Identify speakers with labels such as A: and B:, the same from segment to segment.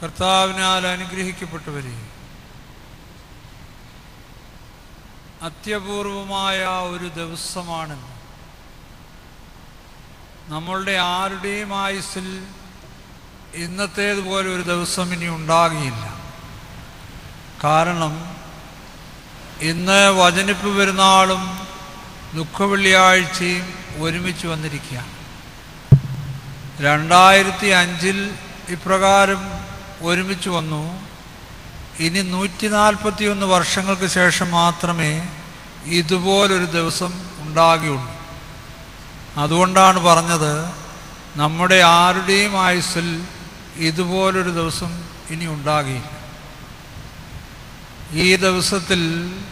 A: കർത്താവിനാൽ അനുഗ്രഹിക്കപ്പെട്ടവരെ അത്യപൂർവമായ ഒരു ദിവസമാണെന്ന് നമ്മളുടെ ആരുടെയും ആയുസ്സിൽ ഇന്നത്തേതുപോലെ ഒരു ദിവസം ഇനി ഉണ്ടാകുകയില്ല കാരണം ഇന്ന് വചനിപ്പ് പെരുന്നാളും ദുഃഖവെള്ളിയാഴ്ചയും ഒരുമിച്ച് വന്നിരിക്കുകയാണ് രണ്ടായിരത്തി അഞ്ചിൽ ഇപ്രകാരം ഒരുമിച്ച് വന്നു ഇനി നൂറ്റി നാൽപ്പത്തിയൊന്ന് വർഷങ്ങൾക്ക് ശേഷം മാത്രമേ ഇതുപോലൊരു ദിവസം ഉണ്ടാകുകയുള്ളൂ അതുകൊണ്ടാണ് പറഞ്ഞത് നമ്മുടെ ആരുടെയും ആയുസ്സിൽ ഇതുപോലൊരു ദിവസം ഇനി ഉണ്ടാകുകയില്ല ഈ ദിവസത്തിൽ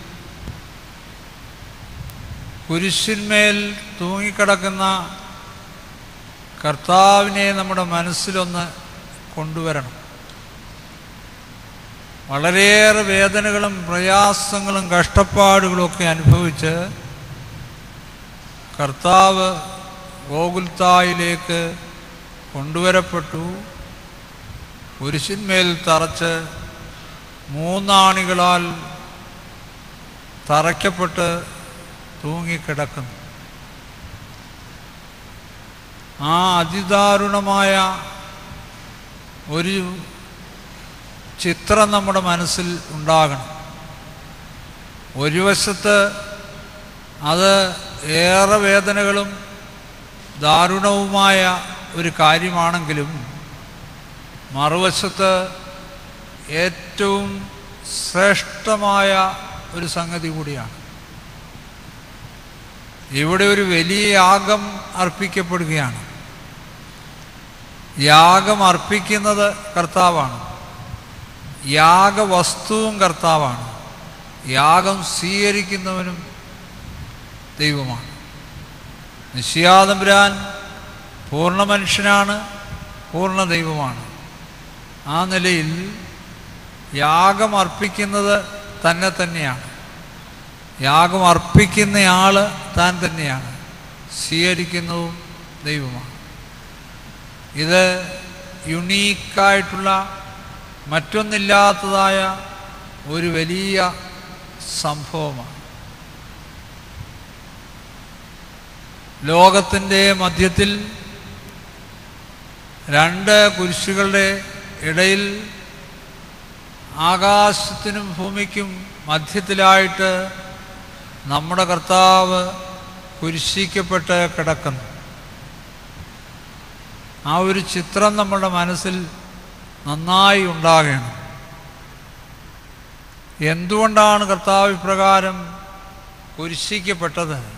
A: കുരിശിന്മേൽ തൂങ്ങിക്കിടക്കുന്ന കർത്താവിനെ നമ്മുടെ മനസ്സിലൊന്ന് കൊണ്ടുവരണം വളരെയേറെ വേദനകളും പ്രയാസങ്ങളും കഷ്ടപ്പാടുകളും ഒക്കെ അനുഭവിച്ച് കർത്താവ് ഗോകുൽത്തായിലേക്ക് കൊണ്ടുവരപ്പെട്ടു കുരിശിന്മേൽ തറച്ച് മൂന്നാണികളാൽ തറയ്ക്കപ്പെട്ട് തൂങ്ങിക്കിടക്കുന്നു ആ അതിദാരുണമായ ഒരു ചിത്രം നമ്മുടെ മനസ്സിൽ ഉണ്ടാകണം ഒരു വശത്ത് അത് ഏറെ വേദനകളും ദാരുണവുമായ ഒരു കാര്യമാണെങ്കിലും മറുവശത്ത് ഏറ്റവും ശ്രേഷ്ഠമായ ഒരു സംഗതി കൂടിയാണ് ഇവിടെ ഒരു വലിയ യാഗം അർപ്പിക്കപ്പെടുകയാണ് യാഗം അർപ്പിക്കുന്നത് കർത്താവാണ് യാഗവസ്തുവും കർത്താവാണ് യാഗം സ്വീകരിക്കുന്നവനും ദൈവമാണ് നിശ്ചയാതമ്പുരാൻ പൂർണ്ണ മനുഷ്യനാണ് പൂർണ്ണ ദൈവമാണ് ആ നിലയിൽ യാഗം അർപ്പിക്കുന്നത് തന്നെ തന്നെയാണ് യാഗം അർപ്പിക്കുന്നയാൾ താൻ തന്നെയാണ് സ്വീകരിക്കുന്നതും ദൈവമാണ് ഇത് യുണീക്കായിട്ടുള്ള മറ്റൊന്നില്ലാത്തതായ ഒരു വലിയ സംഭവമാണ് ലോകത്തിൻ്റെ മധ്യത്തിൽ രണ്ട് കുരിശുകളുടെ ഇടയിൽ ആകാശത്തിനും ഭൂമിക്കും മധ്യത്തിലായിട്ട് നമ്മുടെ കർത്താവ് കുരിശിക്കപ്പെട്ട് കിടക്കുന്നു ആ ഒരു ചിത്രം നമ്മുടെ മനസ്സിൽ നന്നായി ഉണ്ടാകണം എന്തുകൊണ്ടാണ് കർത്താവ് ഇപ്രകാരം കുരിശിക്കപ്പെട്ടത്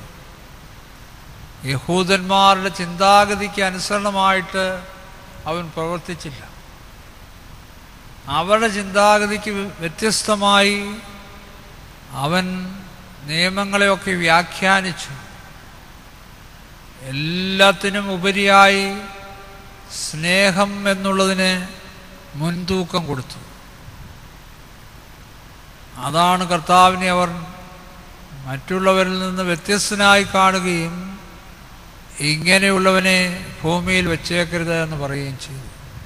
A: യഹൂദന്മാരുടെ ചിന്താഗതിക്ക് അനുസരണമായിട്ട് അവൻ പ്രവർത്തിച്ചില്ല അവരുടെ ചിന്താഗതിക്ക് വ്യത്യസ്തമായി അവൻ നിയമങ്ങളെയൊക്കെ വ്യാഖ്യാനിച്ചു എല്ലാത്തിനും ഉപരിയായി സ്നേഹം എന്നുള്ളതിന് മുൻതൂക്കം കൊടുത്തു അതാണ് കർത്താവിനെ അവർ മറ്റുള്ളവരിൽ നിന്ന് വ്യത്യസ്തനായി കാണുകയും ഇങ്ങനെയുള്ളവനെ ഭൂമിയിൽ വെച്ചേക്കരുത് എന്ന് പറയുകയും ചെയ്തു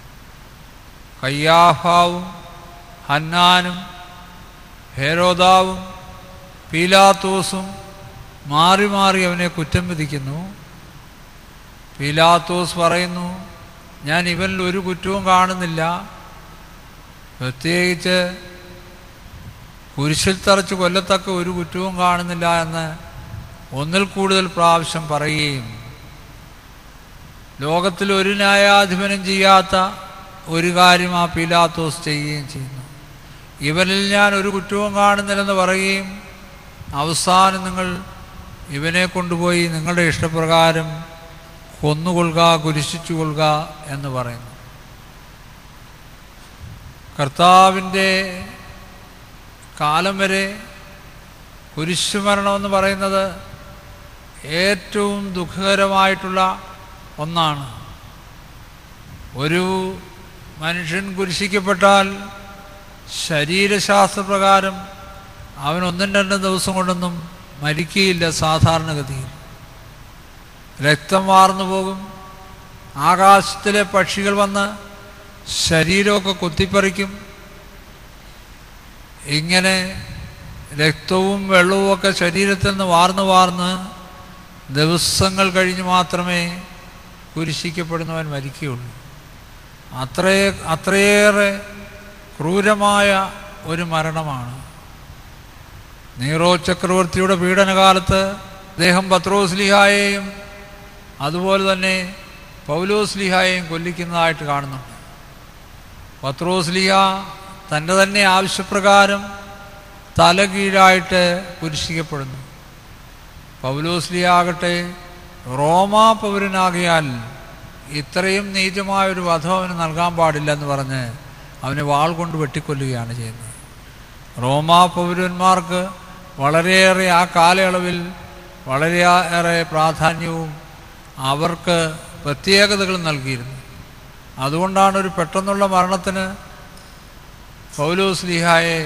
A: കയ്യാഫാവും ഹന്നാനും ഹേരോദാവും പീലാത്തോസും മാറി മാറി അവനെ കുറ്റം വിധിക്കുന്നു പീലാത്തോസ് പറയുന്നു ഞാൻ ഇവനിൽ ഒരു കുറ്റവും കാണുന്നില്ല പ്രത്യേകിച്ച് കുരിശിൽ തറച്ച് കൊല്ലത്തക്ക ഒരു കുറ്റവും കാണുന്നില്ല എന്ന് ഒന്നിൽ കൂടുതൽ പ്രാവശ്യം പറയുകയും ലോകത്തിൽ ഒരു ന്യായാധിപനും ചെയ്യാത്ത ഒരു കാര്യം ആ പീലാത്തോസ് ചെയ്യുകയും ചെയ്യുന്നു ഇവനിൽ ഞാൻ ഒരു കുറ്റവും കാണുന്നില്ലെന്ന് പറയുകയും അവസാനം നിങ്ങൾ ഇവനെ കൊണ്ടുപോയി നിങ്ങളുടെ ഇഷ്ടപ്രകാരം കൊന്നുകൊള്ളുക കുരിശിച്ചു കൊള്ളുക എന്ന് പറയുന്നു കർത്താവിൻ്റെ കാലം വരെ കുരിശുമരണമെന്ന് പറയുന്നത് ഏറ്റവും ദുഃഖകരമായിട്ടുള്ള ഒന്നാണ് ഒരു മനുഷ്യൻ കുരിശിക്കപ്പെട്ടാൽ ശരീരശാസ്ത്രപ്രകാരം അവൻ ഒന്നും രണ്ടും ദിവസം കൊണ്ടൊന്നും മരിക്കുകയില്ല സാധാരണഗതിയിൽ രക്തം വാർന്നു പോകും ആകാശത്തിലെ പക്ഷികൾ വന്ന് ശരീരമൊക്കെ കുത്തിപ്പറിക്കും ഇങ്ങനെ രക്തവും വെള്ളവും ഒക്കെ ശരീരത്തിൽ നിന്ന് വാർന്ന് വാർന്ന് ദിവസങ്ങൾ കഴിഞ്ഞ് മാത്രമേ കുരിശിക്കപ്പെടുന്നവൻ മരിക്കുകയുള്ളൂ അത്രേ അത്രയേറെ ക്രൂരമായ ഒരു മരണമാണ് നീറോ ചക്രവർത്തിയുടെ പീഡനകാലത്ത് അദ്ദേഹം പത്രോസ്ലിഹായെയും അതുപോലെ തന്നെ പൗലോസ്ലിഹായെയും കൊല്ലിക്കുന്നതായിട്ട് കാണുന്നുണ്ട് പത്രോസ്ലിഹ തൻ്റെ തന്നെ ആവശ്യപ്രകാരം തല കീഴായിട്ട് കുരിശിക്കപ്പെടുന്നു പൗലോസ്ലിഹ ആകട്ടെ റോമാ പൗരനാകിയാൽ ഇത്രയും നീചമായ ഒരു വധം അവന് നൽകാൻ പാടില്ല എന്ന് പറഞ്ഞ് അവനെ വാൾ കൊണ്ട് വെട്ടിക്കൊല്ലുകയാണ് ചെയ്യുന്നത് റോമാ പൗരന്മാർക്ക് വളരെയേറെ ആ കാലയളവിൽ വളരെയേറെ പ്രാധാന്യവും അവർക്ക് പ്രത്യേകതകൾ നൽകിയിരുന്നു അതുകൊണ്ടാണ് ഒരു പെട്ടെന്നുള്ള മരണത്തിന് പൗലോസ് ലീഹായെ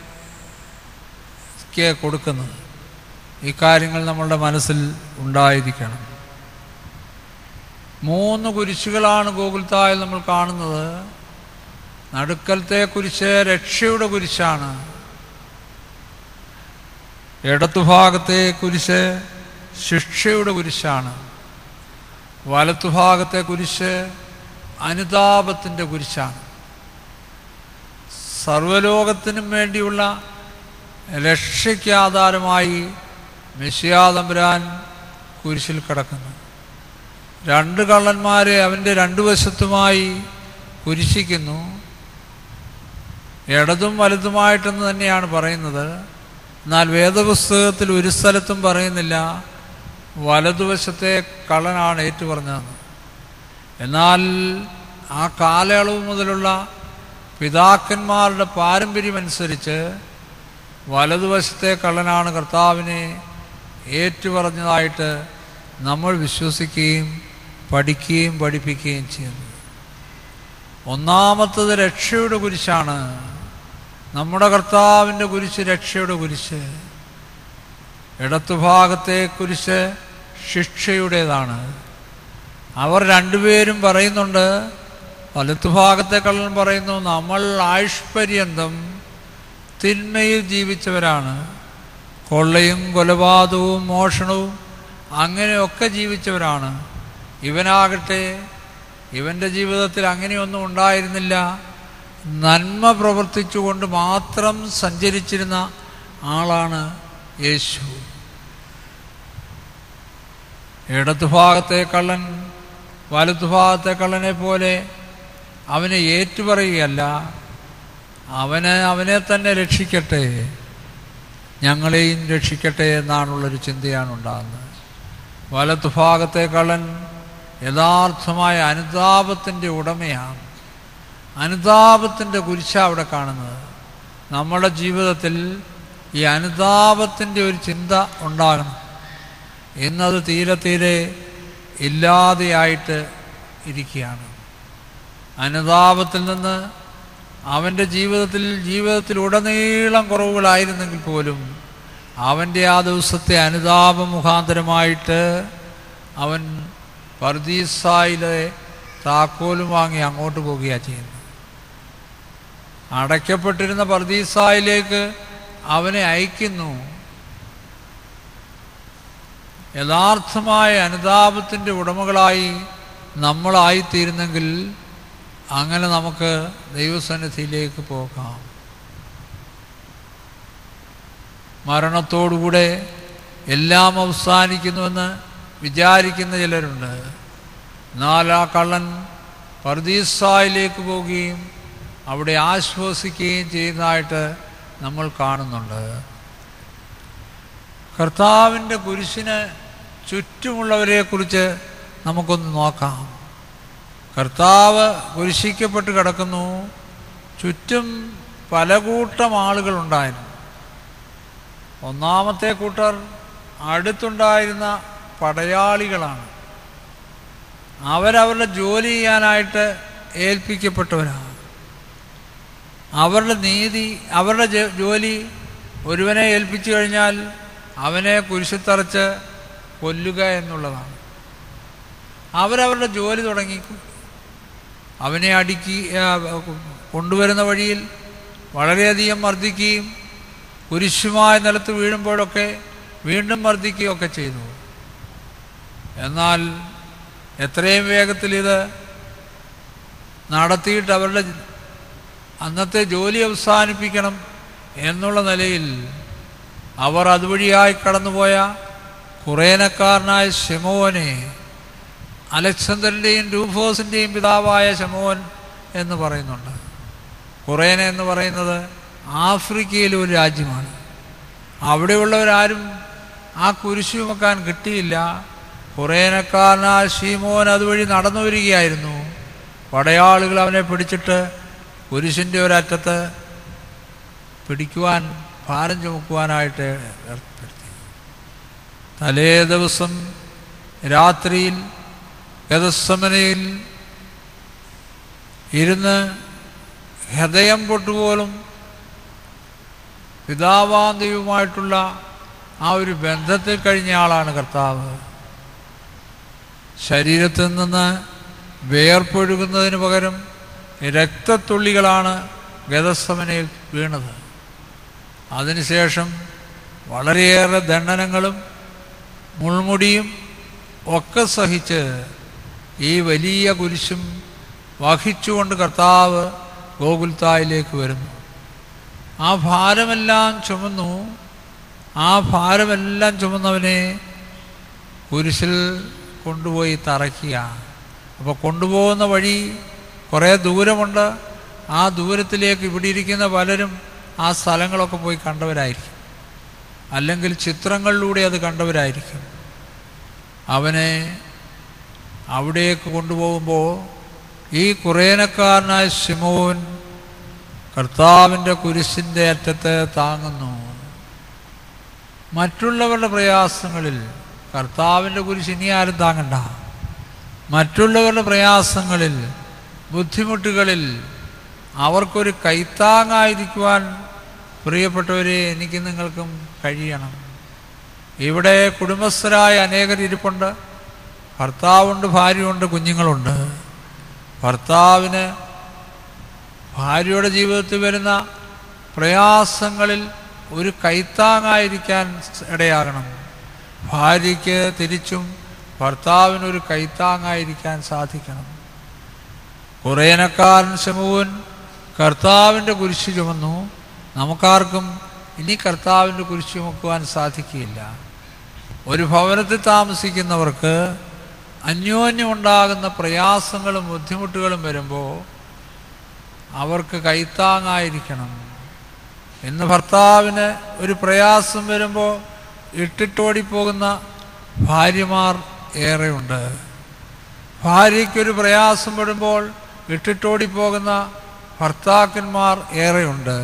A: ക്ക് കൊടുക്കുന്നത് ഇക്കാര്യങ്ങൾ നമ്മളുടെ മനസ്സിൽ ഉണ്ടായിരിക്കണം മൂന്ന് കുരിശുകളാണ് ഗോകുൽത്തായിൽ നമ്മൾ കാണുന്നത് നടുക്കലത്തെ കുരിശ് രക്ഷയുടെ കുരിശാണ് ഇടത്തുഭാഗത്തെ കുരിശ് ശിക്ഷയുടെ കുരിശാണ് വലത്തുഭാഗത്തെ കുരിശ് അനുതാപത്തിൻ്റെ കുരിശാണ് സർവലോകത്തിനും വേണ്ടിയുള്ള രക്ഷയ്ക്ക് ആധാരമായി മെസ്സിയാതമ്പുരാൻ കുരിശിൽ കിടക്കുന്നു രണ്ട് കള്ളന്മാരെ അവൻ്റെ രണ്ടു വശത്തുമായി കുരിശിക്കുന്നു ഇടതും വലതുമായിട്ടെന്ന് തന്നെയാണ് പറയുന്നത് എന്നാൽ വേദപുസ്തകത്തിൽ ഒരു സ്ഥലത്തും പറയുന്നില്ല വലതുവശത്തെ കള്ളനാണ് ഏറ്റുപറഞ്ഞതെന്ന് എന്നാൽ ആ കാലയളവ് മുതലുള്ള പിതാക്കന്മാരുടെ പാരമ്പര്യമനുസരിച്ച് വലതുവശത്തെ കള്ളനാണ് കർത്താവിനെ ഏറ്റുപറഞ്ഞതായിട്ട് നമ്മൾ വിശ്വസിക്കുകയും പഠിക്കുകയും പഠിപ്പിക്കുകയും ചെയ്യുന്നത് ഒന്നാമത്തത് രക്ഷയുടെ കുരിശാണ് നമ്മുടെ കർത്താവിൻ്റെ കുരിശ് രക്ഷയുടെ കുരിശ് ഇടത്തുഭാഗത്തെ കുരിശ് ശിക്ഷയുടേതാണ് അവർ രണ്ടുപേരും പറയുന്നുണ്ട് വലത്തുഭാഗത്തെ കള്ളൻ പറയുന്നു നമ്മൾ ആയുഷ്പര്യന്തം തിന്മയിൽ ജീവിച്ചവരാണ് കൊള്ളയും കൊലപാതകവും മോഷണവും അങ്ങനെയൊക്കെ ജീവിച്ചവരാണ് ഇവനാകട്ടെ ഇവൻ്റെ ജീവിതത്തിൽ അങ്ങനെയൊന്നും ഉണ്ടായിരുന്നില്ല നന്മ പ്രവർത്തിച്ചുകൊണ്ട് മാത്രം സഞ്ചരിച്ചിരുന്ന ആളാണ് യേശു ഇടതുഭാഗത്തെ കള്ളൻ വലതുഭാഗത്തെ കള്ളനെ പോലെ അവനെ ഏറ്റുപറയുകയല്ല അവന് അവനെ തന്നെ രക്ഷിക്കട്ടെ ഞങ്ങളെയും രക്ഷിക്കട്ടെ എന്നാണുള്ളൊരു ചിന്തയാണ് ഉണ്ടാകുന്നത് വലത്തുഭാഗത്തെ കള്ളൻ യഥാർത്ഥമായ അനുതാപത്തിൻ്റെ ഉടമയാണ് അനുതാപത്തിൻ്റെ കുരിശ അവിടെ കാണുന്നത് നമ്മുടെ ജീവിതത്തിൽ ഈ അനുതാപത്തിൻ്റെ ഒരു ചിന്ത ഉണ്ടാകണം ഇന്നത് തീരെ തീരെ ഇല്ലാതെയായിട്ട് ഇരിക്കുകയാണ് അനുതാപത്തിൽ നിന്ന് അവൻ്റെ ജീവിതത്തിൽ ജീവിതത്തിൽ ഉടനീളം കുറവുകളായിരുന്നെങ്കിൽ പോലും അവൻ്റെ ആ ദിവസത്തെ അനുതാപ മുഖാന്തരമായിട്ട് അവൻ പർദീസായിലെ താക്കോലും വാങ്ങി അങ്ങോട്ട് പോകുകയാണ് ചെയ്യുന്നത് അടയ്ക്കപ്പെട്ടിരുന്ന പർദീസായിലേക്ക് അവനെ അയക്കുന്നു യഥാർത്ഥമായ അനുതാപത്തിൻ്റെ ഉടമകളായി നമ്മളായിത്തീരുന്നെങ്കിൽ അങ്ങനെ നമുക്ക് ദൈവസന്നിധിയിലേക്ക് പോകാം മരണത്തോടുകൂടെ എല്ലാം അവസാനിക്കുന്നുവെന്ന് വിചാരിക്കുന്ന ചിലരുണ്ട് എന്നാൽ ആ കള്ളൻ പർദീസായിലേക്ക് പോവുകയും അവിടെ ആശ്വസിക്കുകയും ചെയ്യുന്നതായിട്ട് നമ്മൾ കാണുന്നുണ്ട് കർത്താവിൻ്റെ കുരിശിന് ചുറ്റുമുള്ളവരെക്കുറിച്ച് നമുക്കൊന്ന് നോക്കാം കർത്താവ് കുരിശിക്കപ്പെട്ട് കിടക്കുന്നു ചുറ്റും പല കൂട്ടം ആളുകളുണ്ടായിരുന്നു ഒന്നാമത്തെ കൂട്ടർ അടുത്തുണ്ടായിരുന്ന പടയാളികളാണ് അവരവരുടെ ജോലി ചെയ്യാനായിട്ട് ഏൽപ്പിക്കപ്പെട്ടവരാണ് അവരുടെ നീതി അവരുടെ ജ- ജോലി ഒരുവനെ ഏൽപ്പിച്ചു കഴിഞ്ഞാൽ അവനെ കുരിശിത്തറച്ച് കൊല്ലുക എന്നുള്ളതാണ് അവരവരുടെ ജോലി തുടങ്ങി അവനെ അടുക്കി ആ, കൊണ്ടുവരുന്ന വഴിയിൽ വളരെയധികം മർദ്ദിക്കുകയും കുരിശുമായ നിലത്ത് വീഴുമ്പോഴൊക്കെ വീണ്ടും മർദ്ദിക്കുകയൊക്കെ ചെയ്തു എന്നാൽ എത്രയും വേഗത്തിൽ ഇത് നടത്തിയിട്ട് അവരുടെ അന്നത്തെ ജോലി അവസാനിപ്പിക്കണം എന്നുള്ള നിലയിൽ അവർ അതുവഴിയായി കടന്നുപോയ കുറേനക്കാരനായ ശമോനെ അലക്സാണ്ടറിൻ്റെയും രൂഫോസിൻ്റെയും പിതാവായ ശമോൻ എന്ന് പറയുന്നുണ്ട് കുറേന എന്ന് പറയുന്നത് ആഫ്രിക്കയിലെ ഒരു രാജ്യമാണ് അവിടെയുള്ളവരാരും ആ കുരിശു ചുമക്കാൻ കിട്ടിയില്ല കുറേനക്കാരനായ ഷീമോൻ അതുവഴി നടന്നു വരികയായിരുന്നു പടയാളികൾ അവനെ പിടിച്ചിട്ട് കുരിശിൻ്റെ ഒരറ്റത്ത് പിടിക്കുവാൻ ഭാരം ചുമക്കുവാനായിട്ട് ഏർപ്പെടുത്തി തലേ ദിവസം രാത്രിയിൽ ഗതസമനയിൽ ഇരുന്ന് ഹൃദയം പൊട്ടുപോലും പിതാവാന്തയുമായിട്ടുള്ള ആ ഒരു ബന്ധത്തിൽ കഴിഞ്ഞ ആളാണ് കർത്താവ് ശരീരത്തിൽ നിന്ന് വേർപ്പൊഴുകുന്നതിന് പകരം രക്തത്തുള്ളികളാണ് ഗതസമനയിൽ വീണത് അതിനുശേഷം വളരെയേറെ ദണ്ഡനങ്ങളും മുൾമുടിയും ഒക്കെ സഹിച്ച് ഈ വലിയ കുരിശും വഹിച്ചുകൊണ്ട് കർത്താവ് ഗോകുൽത്തായിലേക്ക് വരുന്നു ആ ഭാരമെല്ലാം ചുമന്നു ആ ഭാരമെല്ലാം ചുമന്നവനെ കുരിശിൽ കൊണ്ടുപോയി തറയ്ക്കുക അപ്പോൾ കൊണ്ടുപോകുന്ന വഴി കുറേ ദൂരമുണ്ട് ആ ദൂരത്തിലേക്ക് ഇവിടെ ഇരിക്കുന്ന പലരും ആ സ്ഥലങ്ങളൊക്കെ പോയി കണ്ടവരായിരിക്കും അല്ലെങ്കിൽ ചിത്രങ്ങളിലൂടെ അത് കണ്ടവരായിരിക്കും അവനെ അവിടേക്ക് കൊണ്ടുപോകുമ്പോൾ ഈ കുറേനക്കാരനായ ശിമോൻ കർത്താവിൻ്റെ കുരിശിൻ്റെ അറ്റത്ത് താങ്ങുന്നു മറ്റുള്ളവരുടെ പ്രയാസങ്ങളിൽ കർത്താവിൻ്റെ കുരിശ് ഇനി ആരും താങ്ങണ്ട മറ്റുള്ളവരുടെ പ്രയാസങ്ങളിൽ ബുദ്ധിമുട്ടുകളിൽ അവർക്കൊരു കൈത്താങ്ങായിരിക്കുവാൻ പ്രിയപ്പെട്ടവരെ എനിക്ക് നിങ്ങൾക്കും കഴിയണം ഇവിടെ കുടുംബസ്ഥരായ അനേകർ ഇരിപ്പുണ്ട് ഭർത്താവുണ്ട് ഭാര്യയുണ്ട് കുഞ്ഞുങ്ങളുണ്ട് ഭർത്താവിന് ഭാര്യയുടെ ജീവിതത്തിൽ വരുന്ന പ്രയാസങ്ങളിൽ ഒരു കൈത്താങ്ങായിരിക്കാൻ ഇടയാകണം ഭാര്യയ്ക്ക് തിരിച്ചും ഭർത്താവിനൊരു കൈത്താങ്ങായിരിക്കാൻ സാധിക്കണം കുറേനക്കാരൻ ശമുവൻ കർത്താവിൻ്റെ കുരിശ് ചുമന്നു നമുക്കാർക്കും ഇനി കർത്താവിൻ്റെ കുരിശ് ചുമക്കുവാൻ സാധിക്കുകയില്ല ഒരു ഭവനത്തിൽ താമസിക്കുന്നവർക്ക് അന്യോന്യമുണ്ടാകുന്ന പ്രയാസങ്ങളും ബുദ്ധിമുട്ടുകളും വരുമ്പോൾ അവർക്ക് കൈത്താങ്ങായിരിക്കണം ഇന്ന് ഭർത്താവിന് ഒരു പ്രയാസം വരുമ്പോൾ ഇട്ടിട്ടോടിപ്പോകുന്ന ഭാര്യമാർ ഏറെയുണ്ട് ഭാര്യയ്ക്കൊരു പ്രയാസം വരുമ്പോൾ ഇട്ടിട്ടോടിപ്പോകുന്ന ഭർത്താക്കന്മാർ ഏറെയുണ്ട്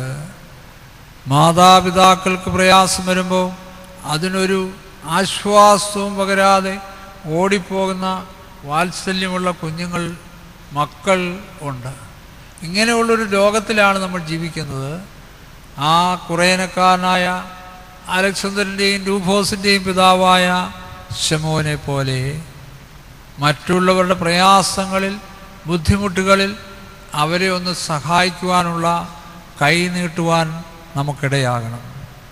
A: മാതാപിതാക്കൾക്ക് പ്രയാസം വരുമ്പോൾ അതിനൊരു ആശ്വാസവും പകരാതെ ഓടിപ്പോകുന്ന വാത്സല്യമുള്ള കുഞ്ഞുങ്ങൾ മക്കൾ ഉണ്ട് ഇങ്ങനെയുള്ളൊരു ലോകത്തിലാണ് നമ്മൾ ജീവിക്കുന്നത് ആ കുറേനക്കാരനായ അലക്സാണ്ടറിൻ്റെയും രൂഫോസിൻ്റെയും പിതാവായ ശമോനെ പോലെ മറ്റുള്ളവരുടെ പ്രയാസങ്ങളിൽ ബുദ്ധിമുട്ടുകളിൽ അവരെ ഒന്ന് സഹായിക്കുവാനുള്ള കൈ നീട്ടുവാൻ നമുക്കിടയാകണം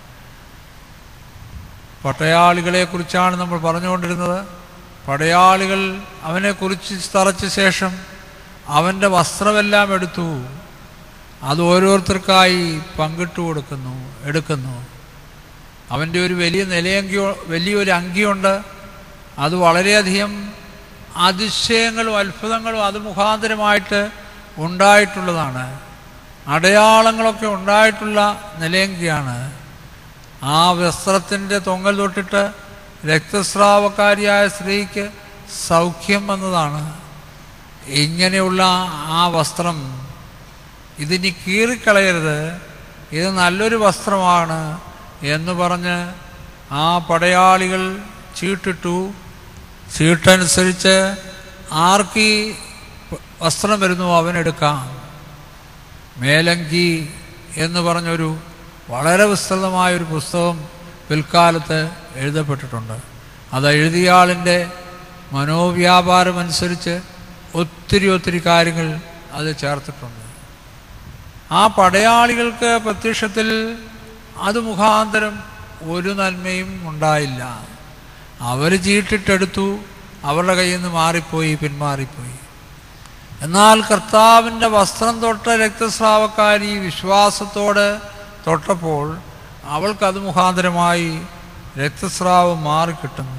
A: പടയാളികളെക്കുറിച്ചാണ് നമ്മൾ പറഞ്ഞുകൊണ്ടിരുന്നത് പടയാളികൾ അവനെക്കുറിച്ച് തറച്ച ശേഷം അവൻ്റെ വസ്ത്രമെല്ലാം എടുത്തു അത് ഓരോരുത്തർക്കായി പങ്കിട്ടു കൊടുക്കുന്നു എടുക്കുന്നു അവൻ്റെ ഒരു വലിയ നിലയങ്കിയോ വലിയൊരു അങ്കിയുണ്ട് അത് വളരെയധികം അതിശയങ്ങളും അത്ഭുതങ്ങളും അത് മുഖാന്തരമായിട്ട് ഉണ്ടായിട്ടുള്ളതാണ് അടയാളങ്ങളൊക്കെ ഉണ്ടായിട്ടുള്ള നിലയങ്കിയാണ് ആ വസ്ത്രത്തിൻ്റെ തൊങ്ങൽ തൊട്ടിട്ട് രക്തസ്രാവക്കാരിയായ സ്ത്രീക്ക് സൗഖ്യം വന്നതാണ് ഇങ്ങനെയുള്ള ആ വസ്ത്രം ഇതിനി കീറിക്കളയരുത് ഇത് നല്ലൊരു വസ്ത്രമാണ് എന്ന് പറഞ്ഞ് ആ പടയാളികൾ ചീട്ടിട്ടു ചീട്ടനുസരിച്ച് ആർക്ക് ഈ വസ്ത്രം വരുന്നു അവനെടുക്കാം മേലങ്കി എന്ന് പറഞ്ഞൊരു വളരെ വിസ്തൃതമായൊരു പുസ്തകം പിൽക്കാലത്ത് എഴുതപ്പെട്ടിട്ടുണ്ട് അത് എഴുതിയ ആളിൻ്റെ മനോവ്യാപാരം അനുസരിച്ച് ഒത്തിരി ഒത്തിരി കാര്യങ്ങൾ അത് ചേർത്തിട്ടുണ്ട് ആ പടയാളികൾക്ക് പ്രത്യക്ഷത്തിൽ അത് മുഖാന്തരം ഒരു നന്മയും ഉണ്ടായില്ല അവർ ചീട്ടിട്ടെടുത്തു അവരുടെ കയ്യിൽ നിന്ന് മാറിപ്പോയി പിന്മാറിപ്പോയി എന്നാൽ കർത്താവിൻ്റെ വസ്ത്രം തൊട്ട രക്തസ്രാവക്കാരി വിശ്വാസത്തോട് തൊട്ടപ്പോൾ അവൾക്കത് മുഖാന്തരമായി രക്തസ്രാവം മാറിക്കിട്ടുന്നു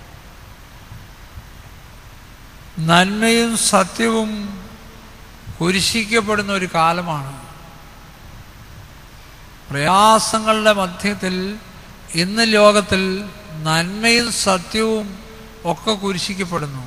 A: നന്മയും സത്യവും കുരിശിക്കപ്പെടുന്ന ഒരു കാലമാണ് പ്രയാസങ്ങളുടെ മധ്യത്തിൽ ഇന്ന് ലോകത്തിൽ നന്മയും സത്യവും ഒക്കെ കുരിശിക്കപ്പെടുന്നു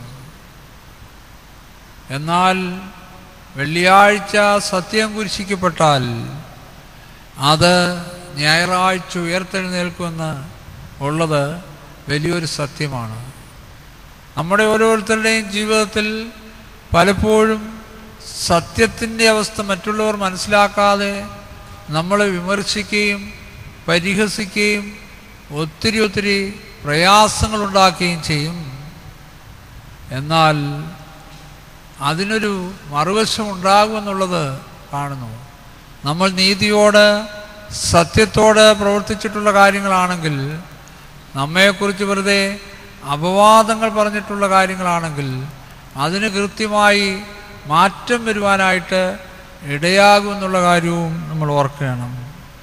A: എന്നാൽ വെള്ളിയാഴ്ച സത്യം കുരിശിക്കപ്പെട്ടാൽ അത് ഞായറാഴ്ച ഉയർത്തെഴുന്നേൽക്കുമെന്ന് ഉള്ളത് വലിയൊരു സത്യമാണ് നമ്മുടെ ഓരോരുത്തരുടെയും ജീവിതത്തിൽ പലപ്പോഴും സത്യത്തിൻ്റെ അവസ്ഥ മറ്റുള്ളവർ മനസ്സിലാക്കാതെ നമ്മളെ വിമർശിക്കുകയും പരിഹസിക്കുകയും ഒത്തിരി ഒത്തിരി പ്രയാസങ്ങളുണ്ടാക്കുകയും ചെയ്യും എന്നാൽ അതിനൊരു മറുവശം ഉണ്ടാകുമെന്നുള്ളത് കാണുന്നു നമ്മൾ നീതിയോട് സത്യത്തോട് പ്രവർത്തിച്ചിട്ടുള്ള കാര്യങ്ങളാണെങ്കിൽ നമ്മെക്കുറിച്ച് വെറുതെ അപവാദങ്ങൾ പറഞ്ഞിട്ടുള്ള കാര്യങ്ങളാണെങ്കിൽ അതിന് കൃത്യമായി മാറ്റം വരുവാനായിട്ട് ഇടയാകുമെന്നുള്ള കാര്യവും നമ്മൾ ഓർക്കണം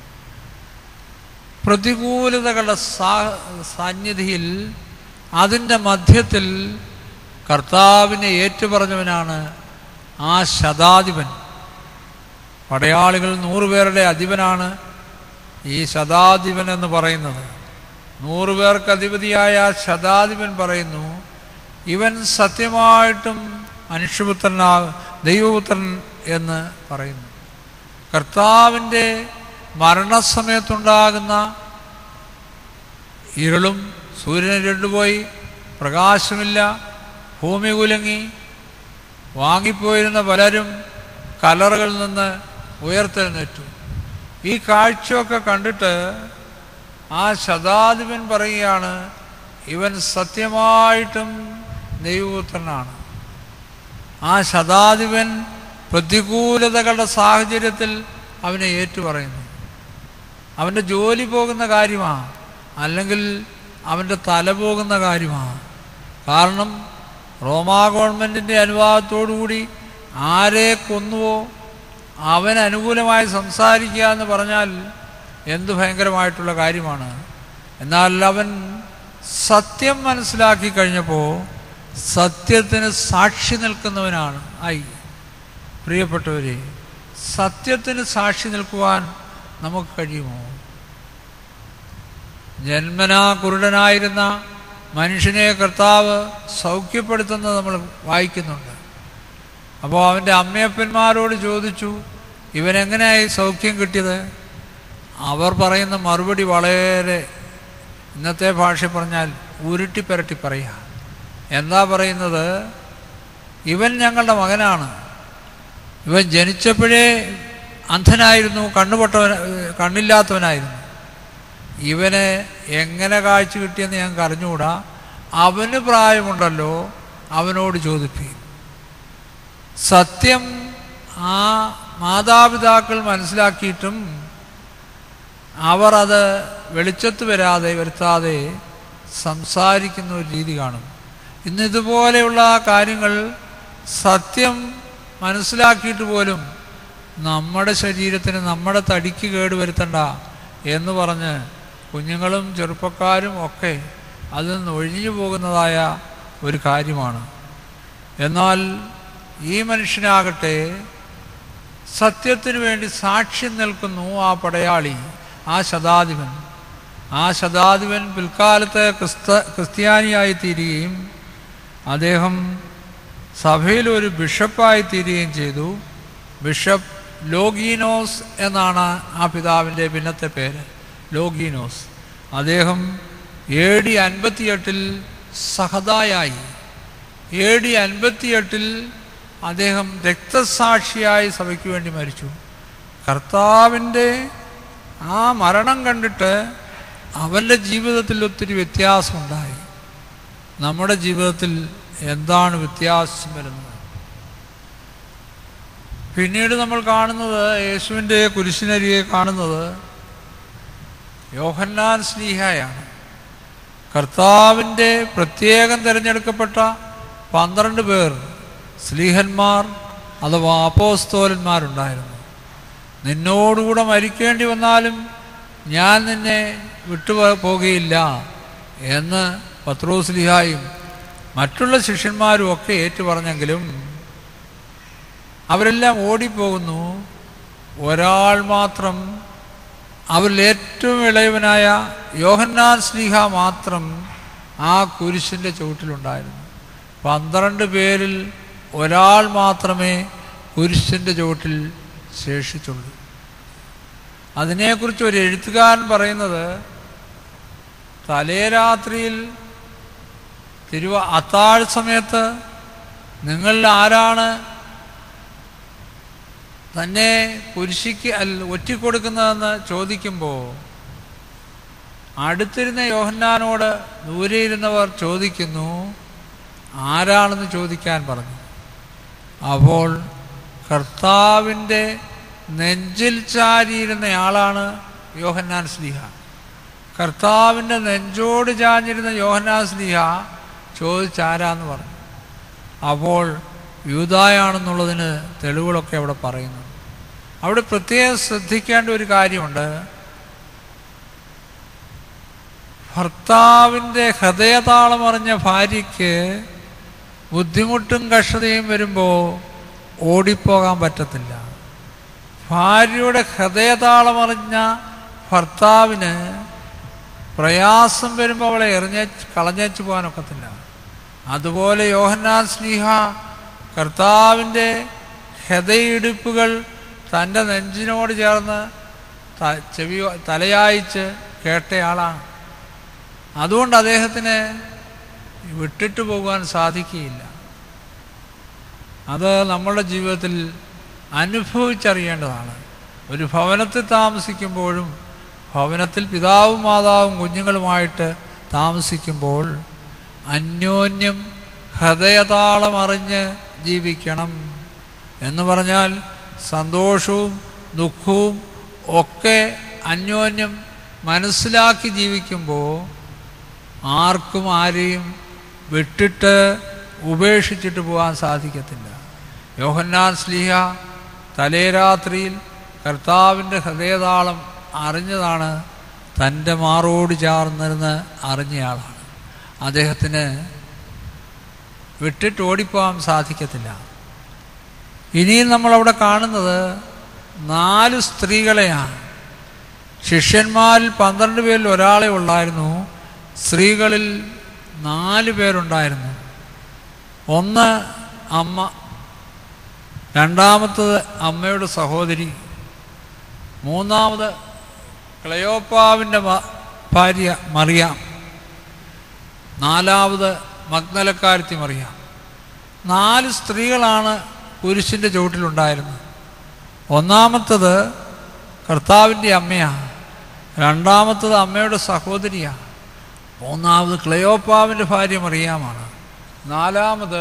A: പ്രതികൂലതകളുടെ സാ സാന്നിധിയിൽ അതിൻ്റെ മധ്യത്തിൽ കർത്താവിനെ ഏറ്റുപറഞ്ഞവനാണ് ആ ശതാധിപൻ പടയാളികൾ നൂറുപേരുടെ അധിപനാണ് ഈ ശതാധിപൻ എന്ന് പറയുന്നത് നൂറുപേർക്ക് അധിപതിയായ ശതാധിപൻ പറയുന്നു ഇവൻ സത്യമായിട്ടും മനുഷ്യപുത്രനാ ദൈവപുത്രൻ എന്ന് പറയുന്നു കർത്താവിൻ്റെ മരണസമയത്തുണ്ടാകുന്ന ഇരുളും സൂര്യനെ രണ്ടുപോയി പ്രകാശമില്ല ഭൂമി കുലുങ്ങി വാങ്ങിപ്പോയിരുന്ന പലരും കലറുകളിൽ നിന്ന് ഉയർത്തെഴുന്നേറ്റു ഈ കാഴ്ചയൊക്കെ കണ്ടിട്ട് ആ ശതാധിപൻ പറയുകയാണ് ഇവൻ സത്യമായിട്ടും ദൈവപുത്രനാണ് ആ ശതാധിപൻ പ്രതികൂലതകളുടെ സാഹചര്യത്തിൽ അവനെ ഏറ്റുപറയുന്നു അവൻ്റെ ജോലി പോകുന്ന കാര്യമാണ് അല്ലെങ്കിൽ അവൻ്റെ തല പോകുന്ന കാര്യമാണ് കാരണം റോമാ ഗവൺമെൻറ്റിൻ്റെ അനുവാദത്തോടുകൂടി ആരെ കൊന്നുവോ അവൻ അനുകൂലമായി സംസാരിക്കുക എന്ന് പറഞ്ഞാൽ എന്ത് ഭയങ്കരമായിട്ടുള്ള കാര്യമാണ് എന്നാൽ അവൻ സത്യം മനസ്സിലാക്കി കഴിഞ്ഞപ്പോൾ സത്യത്തിന് സാക്ഷി നിൽക്കുന്നവനാണ് ആയി പ്രിയപ്പെട്ടവരെ സത്യത്തിന് സാക്ഷി നിൽക്കുവാൻ നമുക്ക് കഴിയുമോ ജന്മനാ കുരുടനായിരുന്ന മനുഷ്യനെ കർത്താവ് സൗഖ്യപ്പെടുത്തുന്നത് നമ്മൾ വായിക്കുന്നുണ്ട് അപ്പോൾ അവൻ്റെ അമ്മയപ്പന്മാരോട് ചോദിച്ചു ഇവനെങ്ങനെയായി സൗഖ്യം കിട്ടിയത് അവർ പറയുന്ന മറുപടി വളരെ ഇന്നത്തെ ഭാഷ പറഞ്ഞാൽ ഉരുട്ടിപ്പരട്ടി പറയുക എന്താ പറയുന്നത് ഇവൻ ഞങ്ങളുടെ മകനാണ് ഇവൻ ജനിച്ചപ്പോഴേ അന്ധനായിരുന്നു കണ്ണുപൊട്ടവൻ കണ്ണില്ലാത്തവനായിരുന്നു ഇവന് എങ്ങനെ കാഴ്ച കിട്ടിയെന്ന് ഞങ്ങൾക്ക് അറിഞ്ഞുകൂടാ അവന് പ്രായമുണ്ടല്ലോ അവനോട് ചോദിപ്പി സത്യം ആ മാതാപിതാക്കൾ മനസ്സിലാക്കിയിട്ടും അവർ അത് വെളിച്ചത്ത് വരാതെ വരുത്താതെ സംസാരിക്കുന്ന ഒരു രീതി കാണും ഇന്ന് ഇതുപോലെയുള്ള കാര്യങ്ങൾ സത്യം മനസ്സിലാക്കിയിട്ട് പോലും നമ്മുടെ ശരീരത്തിന് നമ്മുടെ തടിക്ക് കേടുവരുത്തണ്ട എന്ന് പറഞ്ഞ് കുഞ്ഞുങ്ങളും ചെറുപ്പക്കാരും ഒക്കെ അതിൽ നിന്ന് ഒഴിഞ്ഞു പോകുന്നതായ ഒരു കാര്യമാണ് എന്നാൽ ഈ മനുഷ്യനാകട്ടെ സത്യത്തിനു വേണ്ടി സാക്ഷ്യം നിൽക്കുന്നു ആ പടയാളി ആ ശതാധിപൻ ആ ശതാധിപൻ പിൽക്കാലത്ത് ക്രിസ്ത ക്രിസ്ത്യാനിയായി തീരുകയും അദ്ദേഹം സഭയിൽ ഒരു ബിഷപ്പായി തീരുകയും ചെയ്തു ബിഷപ്പ് ലോഗീനോസ് എന്നാണ് ആ പിതാവിൻ്റെ പിന്നത്തെ പേര് ലോഗീനോസ് അദ്ദേഹം എ ഡി അൻപത്തിയെട്ടിൽ സഹതായായി എ ഡി അൻപത്തിയെട്ടിൽ അദ്ദേഹം രക്തസാക്ഷിയായി സഭയ്ക്ക് വേണ്ടി മരിച്ചു കർത്താവിൻ്റെ ആ മരണം കണ്ടിട്ട് അവൻ്റെ ജീവിതത്തിൽ ഒത്തിരി വ്യത്യാസമുണ്ടായി നമ്മുടെ ജീവിതത്തിൽ എന്താണ് വ്യത്യാസം വരുന്നത് പിന്നീട് നമ്മൾ കാണുന്നത് യേശുവിൻ്റെ കുരിശിനരിയെ കാണുന്നത് യോഹന്നാൻ സ്ലീഹയാണ് കർത്താവിൻ്റെ പ്രത്യേകം തിരഞ്ഞെടുക്കപ്പെട്ട പന്ത്രണ്ട് പേർ സ്ലീഹന്മാർ അഥവാ അപ്പോസ്തോലന്മാരുണ്ടായിരുന്നു നിന്നോടുകൂടെ മരിക്കേണ്ടി വന്നാലും ഞാൻ നിന്നെ വിട്ടു പോകുകയില്ല എന്ന് പത്രോസ്ലിഹായും മറ്റുള്ള ശിഷ്യന്മാരും ഒക്കെ ഏറ്റുപറഞ്ഞെങ്കിലും അവരെല്ലാം ഓടിപ്പോകുന്നു ഒരാൾ മാത്രം അവരിൽ ഏറ്റവും ഇളയവനായ യോഹന്നാൻ സ്ലീഹ മാത്രം ആ കുരിശിൻ്റെ ചുവട്ടിലുണ്ടായിരുന്നു പന്ത്രണ്ട് പേരിൽ ഒരാൾ മാത്രമേ കുരിശിൻ്റെ ചുവട്ടിൽ ശേഷിച്ചുള്ളൂ അതിനെക്കുറിച്ച് ഒരു എഴുത്തുകാരൻ പറയുന്നത് തലേരാത്രിയിൽ തിരുവ അത്താഴ സമയത്ത് നിങ്ങളിൽ ആരാണ് തന്നെ കുരിശിക്ക് അല്ല ഒറ്റിക്കൊടുക്കുന്നതെന്ന് ചോദിക്കുമ്പോൾ അടുത്തിരുന്ന യോഹന്നാനോട് ദൂരെ ഇരുന്നവർ ചോദിക്കുന്നു ആരാണെന്ന് ചോദിക്കാൻ പറഞ്ഞു അപ്പോൾ കർത്താവിൻ്റെ നെഞ്ചിൽ ചാരിയിരുന്നയാളാണ് യോഹന്നാൻ സ്ലിഹ കർത്താവിൻ്റെ നെഞ്ചോട് ചാഞ്ഞിരുന്ന യോഹന്നാൻ സ്ലിഹ ചോദിച്ചാരാന്ന് പറഞ്ഞു അപ്പോൾ യൂതായാണെന്നുള്ളതിന് തെളിവുകളൊക്കെ അവിടെ പറയുന്നു അവിടെ പ്രത്യേകം ശ്രദ്ധിക്കേണ്ട ഒരു കാര്യമുണ്ട് ഭർത്താവിൻ്റെ ഹൃദയതാളമറിഞ്ഞ ഭാര്യയ്ക്ക് ബുദ്ധിമുട്ടും കഷ്ടതയും വരുമ്പോൾ ഓടിപ്പോകാൻ പറ്റത്തില്ല ഭാര്യയുടെ ഹൃദയതാളമറിഞ്ഞ ഭർത്താവിന് പ്രയാസം വരുമ്പോൾ അവളെ എറിഞ്ഞ കളഞ്ഞേച്ചു പോകാനൊക്കത്തില്ല അതുപോലെ യോഹന്നാൻ സ്നേഹ കർത്താവിൻ്റെ ഹൃദയിടിപ്പുകൾ തൻ്റെ നെഞ്ചിനോട് ചേർന്ന് ത- ചെവി തലയായിച്ച് കേട്ടയാളാണ് അതുകൊണ്ട് അദ്ദേഹത്തിന് വിട്ടിട്ട് പോകുവാൻ സാധിക്കുകയില്ല അത് നമ്മളുടെ ജീവിതത്തിൽ അനുഭവിച്ചറിയേണ്ടതാണ് ഒരു ഭവനത്തിൽ താമസിക്കുമ്പോഴും ഭവനത്തിൽ പിതാവും മാതാവും കുഞ്ഞുങ്ങളുമായിട്ട് താമസിക്കുമ്പോൾ അന്യോന്യം ഹൃദയതാളമറിഞ്ഞ് ജീവിക്കണം എന്ന് പറഞ്ഞാൽ സന്തോഷവും ദുഃഖവും ഒക്കെ അന്യോന്യം മനസ്സിലാക്കി ജീവിക്കുമ്പോൾ ആർക്കും ആരെയും വിട്ടിട്ട് ഉപേക്ഷിച്ചിട്ട് പോകാൻ സാധിക്കത്തില്ല യോഹന്നാൻ സ്ലീഹ തലേരാത്രിയിൽ കർത്താവിൻ്റെ ഹൃദയതാളം അറിഞ്ഞതാണ് തൻ്റെ മാറോട് ചാർന്നിരുന്ന് അറിഞ്ഞയാളാണ് അദ്ദേഹത്തിന് വിട്ടിട്ട് ഓടിപ്പോകാൻ സാധിക്കത്തില്ല ഇനിയും നമ്മളവിടെ കാണുന്നത് നാല് സ്ത്രീകളെയാണ് ശിഷ്യന്മാരിൽ പന്ത്രണ്ട് പേരിൽ ഒരാളെ ഉള്ളായിരുന്നു സ്ത്രീകളിൽ നാല് പേരുണ്ടായിരുന്നു ഒന്ന് അമ്മ രണ്ടാമത്തത് അമ്മയുടെ സഹോദരി മൂന്നാമത് ക്ലയോപ്പാവിൻ്റെ മ- ഭാര്യ മറിയാം നാലാമത് മഗ്നലക്കാരത്തി മറിയാം നാല് സ്ത്രീകളാണ് കുരിശിൻ്റെ ചുവട്ടിലുണ്ടായിരുന്നത് ഒന്നാമത്തത് കർത്താവിൻ്റെ അമ്മയാണ് രണ്ടാമത്തത് അമ്മയുടെ സഹോദരിയാണ് മൂന്നാമത് ക്ലയോപ്പാവിൻ്റെ ഭാര്യ മറിയാമാണ് നാലാമത്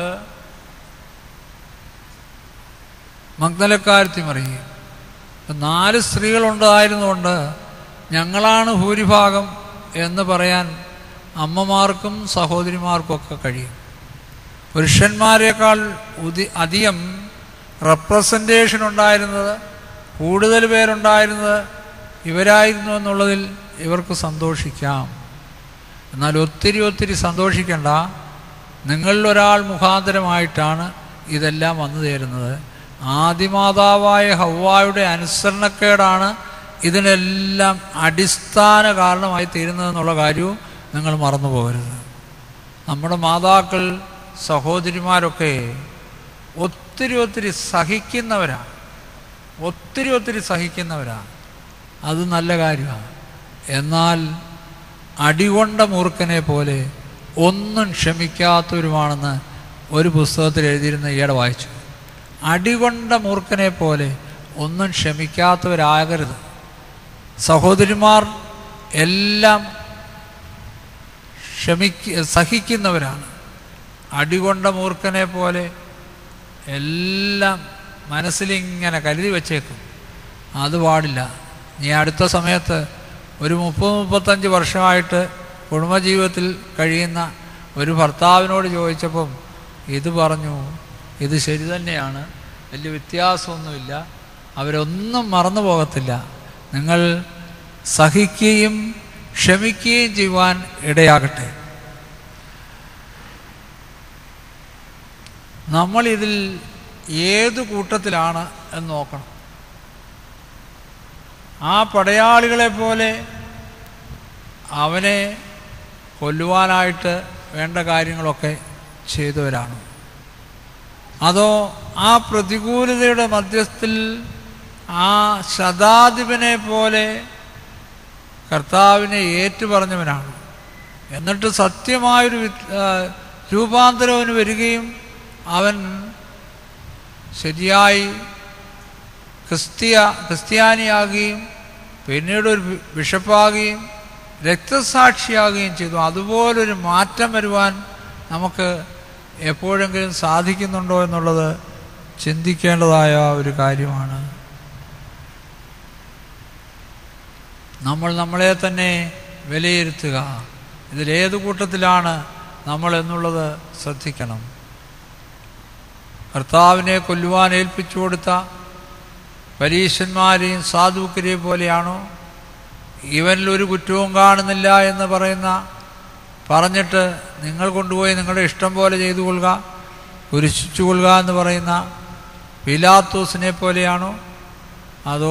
A: മഗ്നലക്കാരത്തി മറിയും ഇപ്പം നാല് സ്ത്രീകളുണ്ടായിരുന്നുകൊണ്ട് ഞങ്ങളാണ് ഭൂരിഭാഗം എന്ന് പറയാൻ അമ്മമാർക്കും സഹോദരിമാർക്കും ഒക്കെ കഴിയും പുരുഷന്മാരെക്കാൾ ഉതി അധികം റെപ്രസെൻറ്റേഷൻ ഉണ്ടായിരുന്നത് കൂടുതൽ പേരുണ്ടായിരുന്നത് ഇവരായിരുന്നു എന്നുള്ളതിൽ ഇവർക്ക് സന്തോഷിക്കാം എന്നാൽ ഒത്തിരി ഒത്തിരി സന്തോഷിക്കേണ്ട നിങ്ങളിൽ ഒരാൾ മുഖാന്തരമായിട്ടാണ് ഇതെല്ലാം വന്നു ചേരുന്നത് ആദിമാതാവായ ഹൗവായുടെ അനുസരണക്കേടാണ് ഇതിനെല്ലാം അടിസ്ഥാന കാരണമായി തീരുന്നതെന്നുള്ള കാര്യവും നിങ്ങൾ മറന്നു പോകരുത് നമ്മുടെ മാതാക്കൾ സഹോദരിമാരൊക്കെ ഒത്തിരി ഒത്തിരി സഹിക്കുന്നവരാണ് ഒത്തിരി ഒത്തിരി സഹിക്കുന്നവരാണ് അത് നല്ല കാര്യമാണ് എന്നാൽ അടികൊണ്ട മൂർഖനെ പോലെ ഒന്നും ക്ഷമിക്കാത്തവരുമാണെന്ന് ഒരു പുസ്തകത്തിൽ എഴുതിയിരുന്ന ഈയിടെ വായിച്ചു അടികൊണ്ട മൂർഖനെ പോലെ ഒന്നും ക്ഷമിക്കാത്തവരാകരുത് സഹോദരിമാർ എല്ലാം ക്ഷമിക്ക സഹിക്കുന്നവരാണ് അടികൊണ്ട മൂർഖനെ പോലെ എല്ലാം മനസ്സിലിങ്ങനെ കരുതി വച്ചേക്കും അത് പാടില്ല നീ അടുത്ത സമയത്ത് ഒരു മുപ്പത് മുപ്പത്തഞ്ച് വർഷമായിട്ട് കുടുംബജീവിതത്തിൽ കഴിയുന്ന ഒരു ഭർത്താവിനോട് ചോദിച്ചപ്പം ഇത് പറഞ്ഞു ഇത് ശരി തന്നെയാണ് വലിയ വ്യത്യാസമൊന്നുമില്ല അവരൊന്നും മറന്നു പോകത്തില്ല നിങ്ങൾ സഹിക്കുകയും ക്ഷമിക്കുകയും ചെയ്യുവാൻ ഇടയാകട്ടെ നമ്മൾ ഇതിൽ ഏത് കൂട്ടത്തിലാണ് എന്ന് നോക്കണം ആ പടയാളികളെ പോലെ അവനെ കൊല്ലുവാനായിട്ട് വേണ്ട കാര്യങ്ങളൊക്കെ ചെയ്തവരാണ് അതോ ആ പ്രതികൂലതയുടെ മധ്യത്തിൽ ആ ശതാധിപനെ പോലെ കർത്താവിനെ ഏറ്റുപറഞ്ഞവനാണ് എന്നിട്ട് സത്യമായൊരു വി- ആ, രൂപാന്തരം അവന് വരികയും അവൻ ശരിയായി ക്രിസ്തീയ ക്രിസ്ത്യാനിയാകുകയും പിന്നീട് ഒരു ബി- ബിഷപ്പാകുകയും രക്തസാക്ഷിയാകുകയും ചെയ്തു അതുപോലൊരു മാറ്റം വരുവാൻ നമുക്ക് എപ്പോഴെങ്കിലും സാധിക്കുന്നുണ്ടോ എന്നുള്ളത് ചിന്തിക്കേണ്ടതായ ഒരു കാര്യമാണ് നമ്മൾ നമ്മളെ തന്നെ വിലയിരുത്തുക ഇതിലേത് കൂട്ടത്തിലാണ് നമ്മൾ എന്നുള്ളത് ശ്രദ്ധിക്കണം കർത്താവിനെ കൊല്ലുവാൻ ഏൽപ്പിച്ചു കൊടുത്ത പരീശന്മാരെയും സാധുക്കരെയും പോലെയാണോ ഇവനിൽ ഒരു കുറ്റവും കാണുന്നില്ല എന്ന് പറയുന്ന പറഞ്ഞിട്ട് നിങ്ങൾ കൊണ്ടുപോയി നിങ്ങളുടെ ഇഷ്ടം പോലെ ചെയ്തു കൊള്ളുക കുരിശിച്ചു കൊള്ളുക എന്ന് പറയുന്ന പിലാത്തോസിനെ പോലെയാണോ അതോ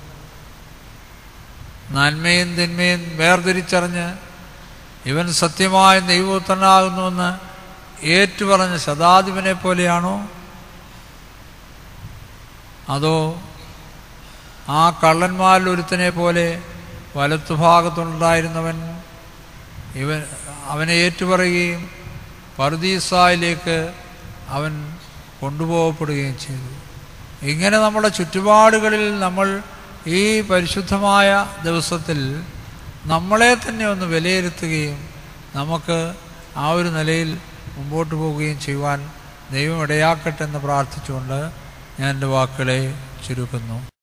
A: നന്മയും തിന്മയും വേർതിരിച്ചറിഞ്ഞ് ഇവൻ സത്യമായ ദൈവോത്തനാകുന്നുവെന്ന് ഏറ്റുപറഞ്ഞ ശതാധിപനെ പോലെയാണോ അതോ ആ കള്ളന്മാരിൽ ഒരുത്തനെ പോലെ വലത്തുഭാഗത്തുണ്ടായിരുന്നവൻ ഇവൻ അവനെ ഏറ്റുപറയുകയും പർദീസായിലേക്ക് അവൻ കൊണ്ടുപോകപ്പെടുകയും ചെയ്തു ഇങ്ങനെ നമ്മുടെ ചുറ്റുപാടുകളിൽ നമ്മൾ ഈ പരിശുദ്ധമായ ദിവസത്തിൽ നമ്മളെ തന്നെ ഒന്ന് വിലയിരുത്തുകയും നമുക്ക് ആ ഒരു നിലയിൽ മുമ്പോട്ട് പോവുകയും ചെയ്യുവാൻ ദൈവം ഇടയാക്കട്ടെ എന്ന് പ്രാർത്ഥിച്ചുകൊണ്ട് ഞാൻ എൻ്റെ വാക്കുകളെ ചുരുക്കുന്നു